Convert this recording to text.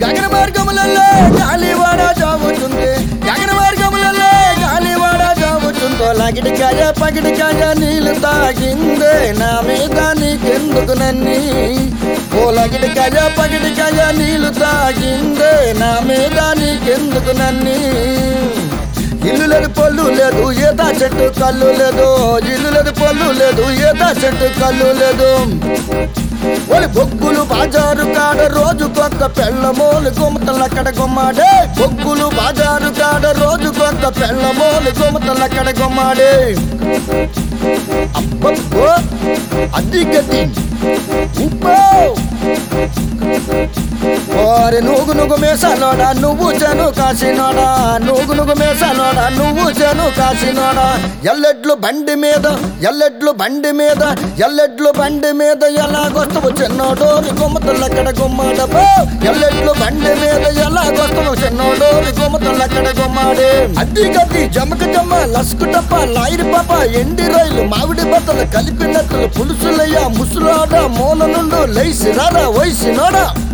గగన మార్గములలో గాలివాడ జాగుతుంది గగన మార్గములలో గాలివాడ జాగుతుందో లగిడి కాయ పగిడి కాయ నీళ్ళు తాగిందే నా మీద నీకెందుకు నన్ని ఓ లగిడి కాయ పగిడి కాయ నీళ్ళు తాగిందే నా మీద నీకెందుకు నన్ని ఇల్లు లేదు పొల్లు లేదు ఏదా చెట్టు కళ్ళు లేదు ఇల్లు లేదు పొల్లు లేదు ఏదా చెట్టు కళ్ళు లేదు ఒలి బొగ్గులు బాజారు కాడ రోజు కొత్త పెళ్ళమోలు గుమతలక్కడ గుమ్మాడే బొగ్గులు బాజారు కాడ రోజు కొత్త పెళ్ళమోలు గుమతలక్కడ గుమ్మాడే అబ్బబ్బో అది గతి ఉప్పో ఓరి నువ్వు నువ్వు మేసాలోడా నువ్వు జను కాసినోడా నువ్వు నువ్వు మేసాలోడా నువ్వు జను కాసినోడా ఎల్లెడ్లు బండి మీద ఎల్లెడ్లు బండి మీద ఎల్లెడ్లు బండి మీద ఎలాగొస్తావు చిన్నోడు గుమ్మతులక్కడ గుమ్మాడబో ఎల్లెడ్లు బండి మీద ఎలాగొస్తావు చిన్నోడు గుమ్మతులక్కడ గుమ్మాడే అద్ది గద్ది జమక జమ్మ లస్కు టప్ప లాయిరి పాప ఎండి రైలు మామిడి బత్తలు కలిపినట్లు పులుసులయ్య ముసులాడ మూల నుండు లేసి రారా వయసినోడా